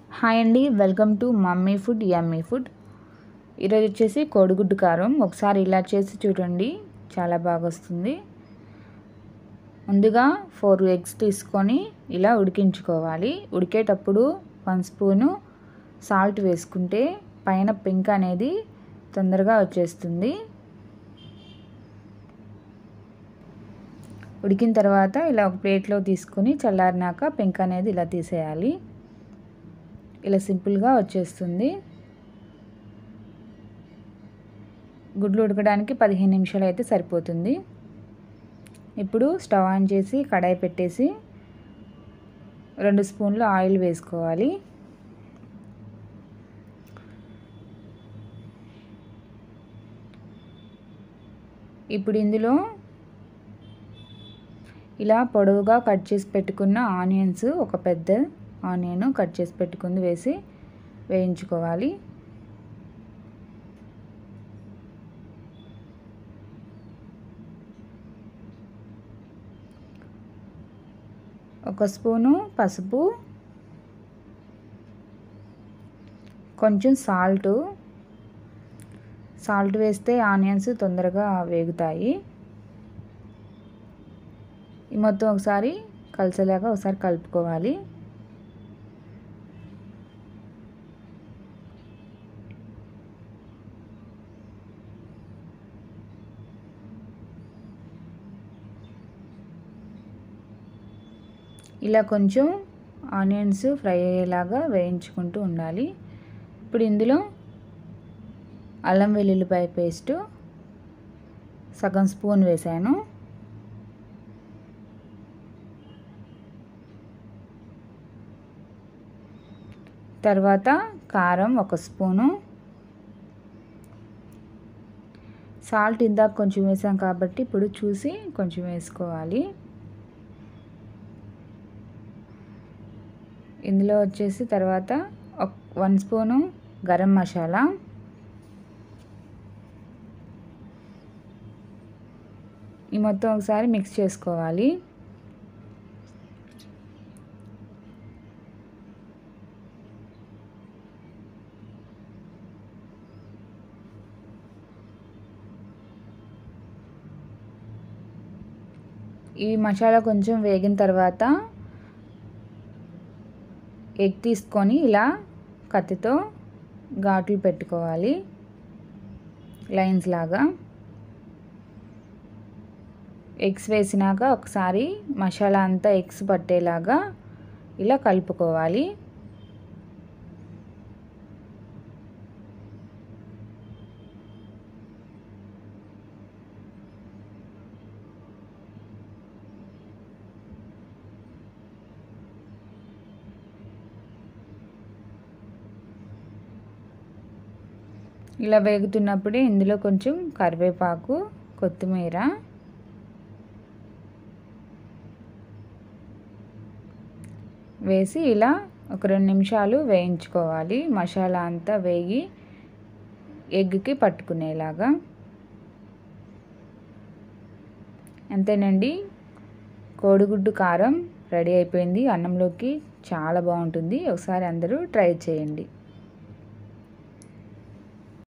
hi అండి welcome to mummy food yummy food ఈరోజు వచ్చేసి కోడిగుడ్డు కారం ఒకసారి ఇలా చేసి చూడండి చాలా బాగా వస్తుంది ముందుగా ఫోర్ ఎగ్స్ తీసుకొని ఇలా ఉడికించుకోవాలి ఉడికేటప్పుడు వన్ స్పూను సాల్ట్ వేసుకుంటే పైన పింక్ అనేది తొందరగా వచ్చేస్తుంది ఉడికిన తర్వాత ఇలా ఒక ప్లేట్లో తీసుకొని చల్లారినాక పెంక అనేది ఇలా తీసేయాలి ఇలా సింపుల్గా వచ్చేస్తుంది గుడ్లు ఉడకడానికి పదిహేను నిమిషాలు అయితే సరిపోతుంది ఇప్పుడు స్టవ్ ఆన్ చేసి కడాయి పెట్టేసి రెండు స్పూన్లు ఆయిల్ వేసుకోవాలి ఇప్పుడు ఇందులో ఇలా పొడవుగా కట్ చేసి పెట్టుకున్న ఆనియన్స్ ఒక పెద్ద ఆనియన్ కట్ చేసి పెట్టుకుంది వేసి వేయించుకోవాలి ఒక స్పూను పసుపు కొంచెం సాల్ట్ సాల్ట్ వేస్తే ఆనియన్స్ తొందరగా వేగుతాయి ఈ మొత్తం ఒకసారి కలిసేలాగా ఒకసారి కలుపుకోవాలి ఇలా కొంచెం ఆనియన్స్ ఫ్రై అయ్యేలాగా వేయించుకుంటూ ఉండాలి ఇప్పుడు ఇందులో అల్లం వెల్లుల్లిపాయ పేస్టు సగం స్పూన్ వేసాను తర్వాత కారం ఒక స్పూను సాల్ట్ ఇందాక కొంచెం వేసాం కాబట్టి ఇప్పుడు చూసి కొంచెం వేసుకోవాలి ఇందులో వచ్చేసి తర్వాత వన్ స్పూను గరం మసాలా ఈ మొత్తం ఒకసారి మిక్స్ చేసుకోవాలి ఈ మసాలా కొంచెం వేగిన తర్వాత ఎగ్ తీసుకొని ఇలా కత్తితో ఘాట్లు పెట్టుకోవాలి లైన్స్ లాగా ఎగ్స్ వేసినాక ఒకసారి మసాలా అంతా ఎగ్స్ పట్టేలాగా ఇలా కలుపుకోవాలి ఇలా వేగుతున్నప్పుడే ఇందులో కొంచెం కరివేపాకు కొత్తిమీర వేసి ఇలా ఒక రెండు నిమిషాలు వేయించుకోవాలి మసాలా అంతా వేగి ఎగ్కి పట్టుకునేలాగా అంతేనండి కోడిగుడ్డు కారం రెడీ అయిపోయింది అన్నంలోకి చాలా బాగుంటుంది ఒకసారి అందరూ ట్రై చేయండి